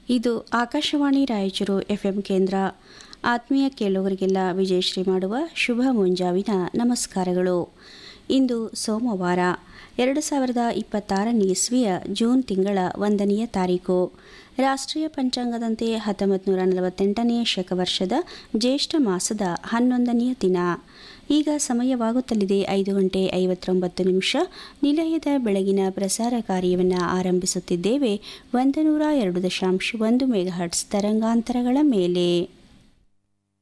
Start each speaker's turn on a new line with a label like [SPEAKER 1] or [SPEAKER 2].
[SPEAKER 1] ಇದು ಆಕಾಶವಾಣಿ ರಾಯಚೂರು ಎಫ್ಎಂ ಕೇಂದ್ರ ಆತ್ಮೀಯ ಕೇಳುಗರಿಗೆಲ್ಲ ವಿಜಯಶ್ರೀ ಮಾಡುವ ಶುಭ ಮುಂಜಾವಿನ ನಮಸ್ಕಾರಗಳು ಇಂದು ಸೋಮವಾರ ಎರಡು ಸಾವಿರದ ಇಪ್ಪತ್ತಾರನೇ ಇಸ್ವಿಯ ಜೂನ್ ತಿಂಗಳ ಒಂದನೆಯ ತಾರೀಕು ರಾಷ್ಟ್ರೀಯ ಪಂಚಾಂಗದಂತೆ ಹತ್ತೊಂಬತ್ತು ನೂರ ನಲವತ್ತೆಂಟನೆಯ ಶಕವರ್ಷದ ಜ್ಯೇಷ್ಠ ಮಾಸದ ಹನ್ನೊಂದನೆಯ ದಿನ ಈಗ ಸಮಯವಾಗುತ್ತಲಿದೆ ಐದು ಗಂಟೆ ಐವತ್ತೊಂಬತ್ತು ನಿಮಿಷ ನಿಲಯದ ಬೆಳಗಿನ ಪ್ರಸಾರ ಕಾರ್ಯವನ್ನು ಆರಂಭಿಸುತ್ತಿದ್ದೇವೆ ಒಂದು ನೂರ ಎರಡು ದಶಾಂಶ ಒಂದು ಮೆಗಾಹರ್ಟ್ಸ್ ತರಂಗಾಂತರಗಳ ಮೇಲೆ